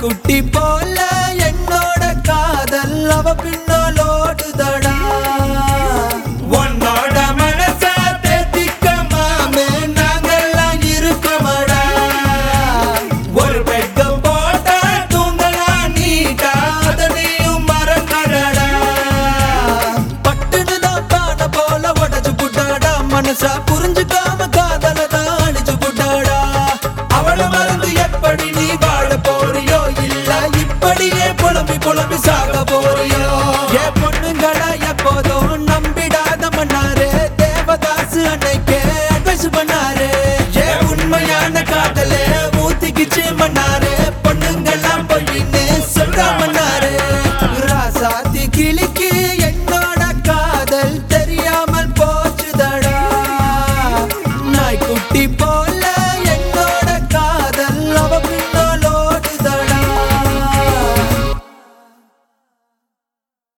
நாய்க்குட்டி போல என்னோட காதல் அவ பின்னோலோடுதடா உன்னோட மனச தேத்திக்க மாமே நாங்கெல்லாம் இருக்கமடா ஒரு பெட்கம் போட்டா தூங்கலாம் நீட்டா அத நீயும் மறக்கடடா பட்டுன்னு தான் பானை போல உடச்சு புட்டாடா மனசா புரிஞ்சுக்காம காதல தான் அடிச்சு புட்டாடா அவளை மறந்து எப்படி நீ வாழ போறியோ இல்ல இப்படியே புலம்பி புலம்பி சாக போறியோ ஏ பொண்ணுங்கள எப்போதும் நம்பிடாத மன்னாரே தேவதாசு அன்னைக்கே அட்வைஸ் பண்ணாரு ஏ உண்மையான காதலே ஊத்திக்கிச்சு மன்னாரே பொண்ணுங்கெல்லாம் பொய்ன்னு சொல்றா மன்னாரே ராசாத்தி கிளிக்கு என்னோட காதல் தெரியாமல் போச்சுதடா நாய்க்குட்டி போ